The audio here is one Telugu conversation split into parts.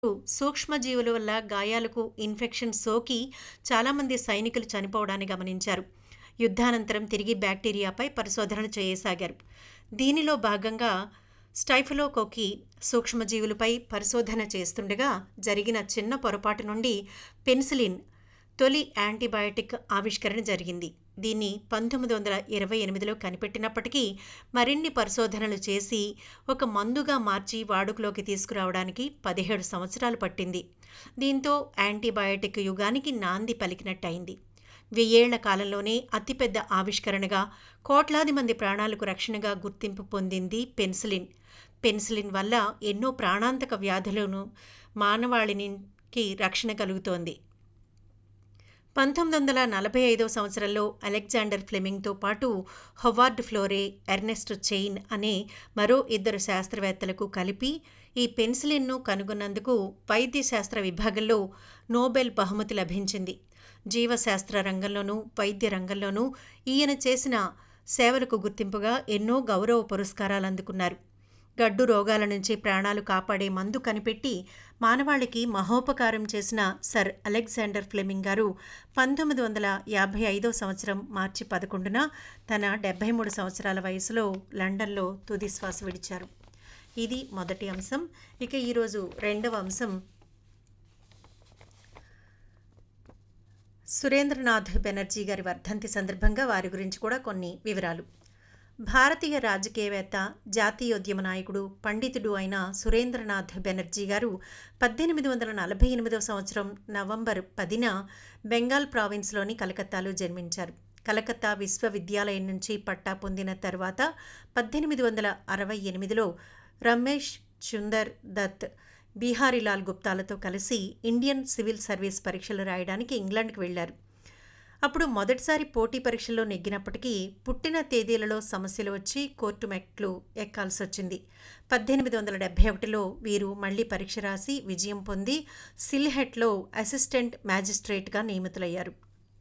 సూక్ష్మజీవుల వల్ల గాయాలకు ఇన్ఫెక్షన్ సోకి చాలామంది సైనికులు చనిపోవడాన్ని గమనించారు యుద్ధానంతరం తిరిగి బ్యాక్టీరియాపై పరిశోధనలు చేయసాగారు దీనిలో భాగంగా స్టైఫలోకోకి సూక్ష్మజీవులపై పరిశోధన చేస్తుండగా జరిగిన చిన్న పొరపాటు నుండి పెన్సిలిన్ తొలి యాంటీబయాటిక్ ఆవిష్కరణ జరిగింది దీన్ని పంతొమ్మిది వందల ఇరవై ఎనిమిదిలో కనిపెట్టినప్పటికీ మరిన్ని పరిశోధనలు చేసి ఒక మందుగా మార్చి వాడుకలోకి తీసుకురావడానికి పదిహేడు సంవత్సరాలు పట్టింది దీంతో యాంటీబయాటిక్ యుగానికి నాంది పలికినట్టయింది వెయ్యేళ్ల కాలంలోనే అతిపెద్ద ఆవిష్కరణగా కోట్లాది మంది ప్రాణాలకు రక్షణగా గుర్తింపు పొందింది పెన్సిలిన్ పెన్సిలిన్ వల్ల ఎన్నో ప్రాణాంతక వ్యాధులను మానవాళినికి రక్షణ కలుగుతోంది పంతొమ్మిది వందల నలభై ఐదవ సంవత్సరంలో అలెగ్జాండర్ ఫ్లెమింగ్తో పాటు హొవార్డ్ ఫ్లోరే ఎర్నెస్ట్ చెయిన్ అనే మరో ఇద్దరు శాస్త్రవేత్తలకు కలిపి ఈ పెన్సిలిన్ను కనుగొన్నందుకు వైద్యశాస్త్ర విభాగంలో నోబెల్ బహుమతి లభించింది జీవశాస్త్ర రంగంలోనూ వైద్య రంగంలోనూ ఈయన చేసిన సేవలకు గుర్తింపుగా ఎన్నో గౌరవ పురస్కారాలు అందుకున్నారు గడ్డు రోగాల నుంచి ప్రాణాలు కాపాడే మందు కనిపెట్టి మానవాళికి మహోపకారం చేసిన సర్ అలెగ్జాండర్ ఫ్లెమింగ్ గారు పంతొమ్మిది వందల యాభై ఐదో సంవత్సరం మార్చి పదకొండున తన డెబ్బై మూడు సంవత్సరాల వయసులో లండన్లో తుది శ్వాస విడిచారు ఇది మొదటి అంశం ఇక ఈరోజు రెండవ అంశం సురేంద్రనాథ్ బెనర్జీ గారి వర్ధంతి సందర్భంగా వారి గురించి కూడా కొన్ని వివరాలు భారతీయ రాజకీయవేత్త జాతీయోద్యమ నాయకుడు పండితుడు అయిన సురేంద్రనాథ్ బెనర్జీ గారు పద్దెనిమిది వందల నలభై ఎనిమిదవ సంవత్సరం నవంబర్ పదిన బెంగాల్ ప్రావిన్స్లోని కలకత్తాలో జన్మించారు కలకత్తా విశ్వవిద్యాలయం నుంచి పట్టా పొందిన తర్వాత పద్దెనిమిది వందల అరవై ఎనిమిదిలో రమేష్ చుందర్ దత్ బీహారీలాల్ గుప్తాలతో కలిసి ఇండియన్ సివిల్ సర్వీస్ పరీక్షలు రాయడానికి ఇంగ్లాండ్కి వెళ్లారు అప్పుడు మొదటిసారి పోటీ పరీక్షల్లో నెగ్గినప్పటికీ పుట్టిన తేదీలలో సమస్యలు వచ్చి కోర్టు మెట్లు ఎక్కాల్సి వచ్చింది పద్దెనిమిది వందల డెబ్బై ఒకటిలో వీరు మళ్లీ పరీక్ష రాసి విజయం పొంది సిల్హెట్లో అసిస్టెంట్ మ్యాజిస్ట్రేట్గా నియమితులయ్యారు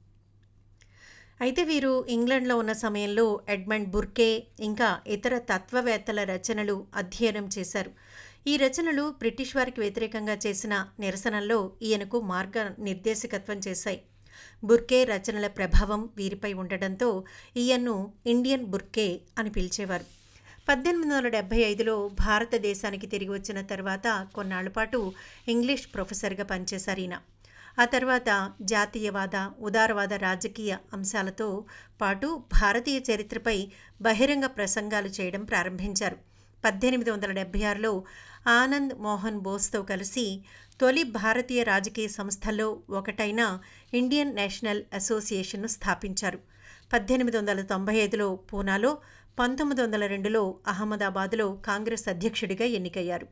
అయితే వీరు ఇంగ్లాండ్లో ఉన్న సమయంలో ఎడ్మండ్ బుర్కే ఇంకా ఇతర తత్వవేత్తల రచనలు అధ్యయనం చేశారు ఈ రచనలు బ్రిటిష్ వారికి వ్యతిరేకంగా చేసిన నిరసనల్లో ఈయనకు మార్గ నిర్దేశకత్వం చేశాయి బుర్కే రచనల ప్రభావం వీరిపై ఉండడంతో ఈయన్ను ఇండియన్ బుర్కే అని పిలిచేవారు పద్దెనిమిది వందల డెబ్బై ఐదులో భారతదేశానికి తిరిగి వచ్చిన తర్వాత కొన్నాళ్ల పాటు ఇంగ్లీష్ ప్రొఫెసర్గా పనిచేశారు ఈయన ఆ తర్వాత జాతీయవాద ఉదారవాద రాజకీయ అంశాలతో పాటు భారతీయ చరిత్రపై బహిరంగ ప్రసంగాలు చేయడం ప్రారంభించారు పద్దెనిమిది వందల డెబ్బై ఆరులో ఆనంద్ మోహన్ బోస్తో కలిసి తొలి భారతీయ రాజకీయ సంస్థల్లో ఒకటైన ఇండియన్ నేషనల్ అసోసియేషన్ను స్థాపించారు పద్దెనిమిది వందల తొంభై ఐదులో పూనాలో పంతొమ్మిది వందల రెండులో అహ్మదాబాద్లో కాంగ్రెస్ అధ్యక్షుడిగా ఎన్నికయ్యారు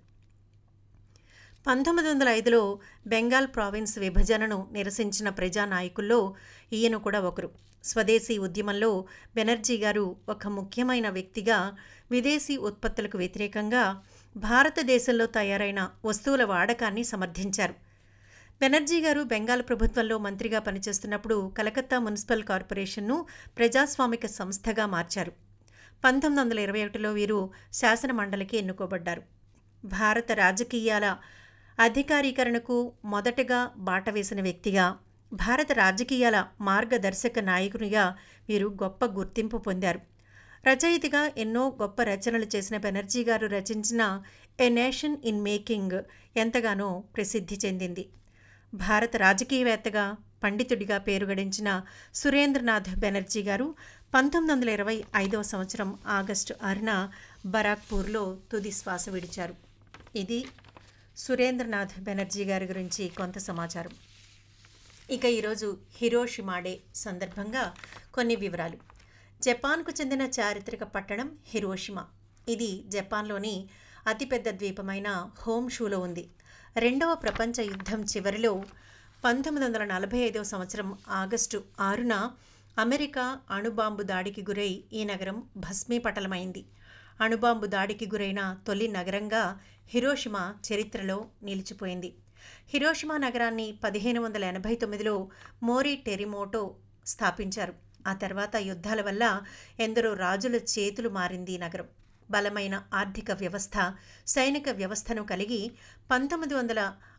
పంతొమ్మిది వందల ఐదులో బెంగాల్ ప్రావిన్స్ విభజనను నిరసించిన ప్రజానాయకుల్లో ఈయన కూడా ఒకరు స్వదేశీ ఉద్యమంలో బెనర్జీ గారు ఒక ముఖ్యమైన వ్యక్తిగా విదేశీ ఉత్పత్తులకు వ్యతిరేకంగా భారతదేశంలో తయారైన వస్తువుల వాడకాన్ని సమర్థించారు బెనర్జీ గారు బెంగాల్ ప్రభుత్వంలో మంత్రిగా పనిచేస్తున్నప్పుడు కలకత్తా మున్సిపల్ కార్పొరేషన్ను ప్రజాస్వామిక సంస్థగా మార్చారు పంతొమ్మిది వందల ఇరవై ఒకటిలో వీరు శాసన మండలికి ఎన్నుకోబడ్డారు భారత రాజకీయాల అధికారీకరణకు మొదటగా బాట వేసిన వ్యక్తిగా భారత రాజకీయాల మార్గదర్శక నాయకునిగా వీరు గొప్ప గుర్తింపు పొందారు రచయితగా ఎన్నో గొప్ప రచనలు చేసిన బెనర్జీ గారు రచించిన ఎ నేషన్ ఇన్ మేకింగ్ ఎంతగానో ప్రసిద్ధి చెందింది భారత రాజకీయవేత్తగా పండితుడిగా పేరుగడించిన సురేంద్రనాథ్ బెనర్జీ గారు పంతొమ్మిది వందల ఇరవై ఐదవ సంవత్సరం ఆగస్టు ఆరున బరాక్పూర్లో తుది శ్వాస విడిచారు ఇది సురేంద్రనాథ్ బెనర్జీ గారి గురించి కొంత సమాచారం ఇక ఈరోజు హిరోషిమాడే సందర్భంగా కొన్ని వివరాలు జపాన్కు చెందిన చారిత్రక పట్టణం హిరోషిమా ఇది జపాన్లోని అతిపెద్ద ద్వీపమైన హోమ్షూలో ఉంది రెండవ ప్రపంచ యుద్ధం చివరిలో పంతొమ్మిది వందల నలభై ఐదవ సంవత్సరం ఆగస్టు ఆరున అమెరికా అణుబాంబు దాడికి గురై ఈ నగరం భస్మీపటలమైంది అణుబాంబు దాడికి గురైన తొలి నగరంగా హిరోషిమా చరిత్రలో నిలిచిపోయింది హిరోషిమా నగరాన్ని పదిహేను వందల ఎనభై తొమ్మిదిలో మోరీ టెరిమోటో స్థాపించారు ఆ తర్వాత యుద్ధాల వల్ల ఎందరో రాజుల చేతులు మారింది ఈ నగరం బలమైన ఆర్థిక వ్యవస్థ సైనిక వ్యవస్థను కలిగి పంతొమ్మిది వందల